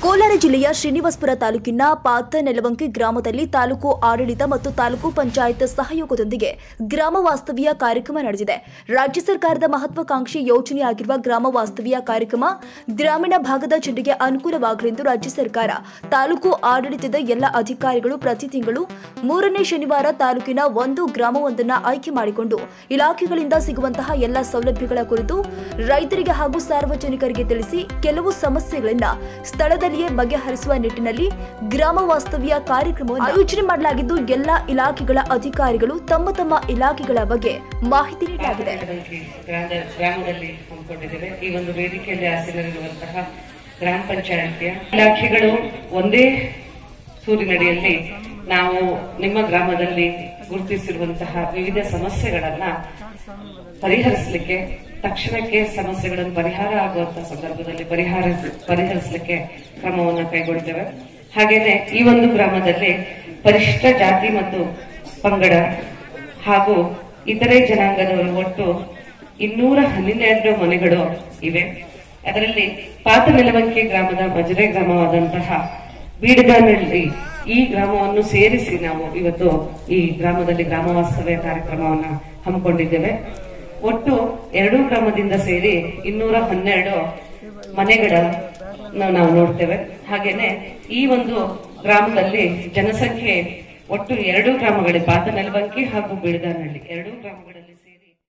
ಕೋಲಾರ ಜಿಲ್ಲೆಯ ಶ್ರೀನಿವಾಸಪುರ ತಾಲೂಕಿನ ಪಾತ ನೆಲವಂಕಿ ಗ್ರಾಮದಲ್ಲಿ ತಾಲೂಕು ಆಡಳಿತ ಮತ್ತು ತಾಲೂಕು ಪಂಚಾಯತ್ ಸಹಯೋಗದೊಂದಿಗೆ ಗ್ರಾಮ ವಾಸ್ತವ್ಯ ಕಾರ್ಯಕ್ರಮ ನಡೆದಿದೆ ರಾಜ್ಯ ಸರ್ಕಾರದ ಮಹತ್ವಾಕಾಂಕ್ಷಿ ಯೋಜನೆಯಾಗಿರುವ ಗ್ರಾಮ ವಾಸ್ತವ್ಯ ಕಾರ್ಯಕ್ರಮ ಗ್ರಾಮೀಣ ಭಾಗದ ಜನರಿಗೆ ಅನುಕೂಲವಾಗಲೆಂದು ರಾಜ್ಯ ಸರ್ಕಾರ ತಾಲೂಕು ಆಡಳಿತದ ಎಲ್ಲ ಅಧಿಕಾರಿಗಳು ಪ್ರತಿ ತಿಂಗಳು ಮೂರನೇ ಶನಿವಾರ ತಾಲೂಕಿನ ಒಂದು ಗ್ರಾಮವೊಂದನ್ನ ಆಯ್ಕೆ ಮಾಡಿಕೊಂಡು ಇಲಾಖೆಗಳಿಂದ ಸಿಗುವಂತಹ ಎಲ್ಲ ಸೌಲಭ್ಯಗಳ ಕುರಿತು ರೈತರಿಗೆ ಹಾಗೂ ಸಾರ್ವಜನಿಕರಿಗೆ ತಿಳಿಸಿ ಕೆಲವು ಸಮಸ್ಯೆಗಳನ್ನ ಸ್ಥಳದಲ್ಲಿಯೇ ಬಗೆಹರಿಸುವ ನಿಟ್ಟಿನಲ್ಲಿ ಗ್ರಾಮ ವಾಸ್ತವ್ಯ ಕಾರ್ಯಕ್ರಮವನ್ನು ಆಯೋಜನೆ ಮಾಡಲಾಗಿದ್ದು ಎಲ್ಲ ಇಲಾಖೆಗಳ ಅಧಿಕಾರಿಗಳು ತಮ್ಮ ತಮ್ಮ ಇಲಾಖೆಗಳ ಬಗ್ಗೆ ಮಾಹಿತಿ ನೀಡಲಾಗಿದೆ ಪಾತನೆಲವಂಕಿ ಗ್ರಾಮದ ಗ್ರಾಮದಲ್ಲಿ ಹಮ್ಮಿಕೊಂಡಿದ್ದೇವೆ ಈ ಒಂದು ವೇದಿಕೆಯಲ್ಲಿ ಆಸೀನರಿರುವಂತಹ ಗ್ರಾಮ ಪಂಚಾಯತಿಯ ಇಲಾಖೆಗಳು ಒಂದೇ ಸೂರಿನಡಿಯಲ್ಲಿ ನಾವು ನಿಮ್ಮ ಗ್ರಾಮದಲ್ಲಿ ಗುರುತಿಸಿರುವಂತಹ ವಿವಿಧ ಸಮಸ್ಯೆಗಳನ್ನ ಪರಿಹರಿಸಲಿಕ್ಕೆ ತಕ್ಷಣಕ್ಕೆ ಸಮಸ್ಯೆಗಳನ್ನು ಪರಿಹಾರ ಆಗುವಂತಹ ಸಂದರ್ಭದಲ್ಲಿ ಪರಿಹಾರ ಪರಿಹರಿಸಲಿಕ್ಕೆ ಕ್ರಮವನ್ನು ಕೈಗೊಳ್ತೇವೆ ಹಾಗೇನೆ ಈ ಒಂದು ಗ್ರಾಮದಲ್ಲಿ ಪರಿಶಿಷ್ಟ ಜಾತಿ ಮತ್ತು ಪಂಗಡ ಹಾಗೂ ಇತರೆ ಜನಾಂಗದವರು ಒಟ್ಟು ಇನ್ನೂರ ಹನ್ನೆರಡು ಮನೆಗಳು ಇವೆ ಅದರಲ್ಲಿ ಪಾತನೆಲವಂಕಿ ಗ್ರಾಮದ ಮಜರೆ ಗ್ರಾಮವಾದಂತಹ ಬೀಡಗಾನಹಳ್ಳಿ ಈ ಗ್ರಾಮವನ್ನು ಸೇರಿಸಿ ನಾವು ಇವತ್ತು ಈ ಗ್ರಾಮದಲ್ಲಿ ಗ್ರಾಮ ವಾಸ್ತವ್ಯ ಕಾರ್ಯಕ್ರಮವನ್ನ ಹಮ್ಮಿಕೊಂಡಿದ್ದೇವೆ ಒಟ್ಟು ಎರಡೂ ಗ್ರಾಮದಿಂದ ಸೇರಿ ಇನ್ನೂರ ಹನ್ನೆರಡು ಮನೆಗಳ ನಾವು ನೋಡ್ತೇವೆ ಹಾಗೇನೆ ಈ ಒಂದು ಗ್ರಾಮದಲ್ಲಿ ಜನಸಂಖ್ಯೆ ಒಟ್ಟು ಎರಡು ಗ್ರಾಮಗಳಿವೆ ಪಾತನೆಲವಂಕಿ ಹಾಗೂ ಬಿಳದಾನಹಳ್ಳಿ ಎರಡೂ ಗ್ರಾಮಗಳಲ್ಲಿ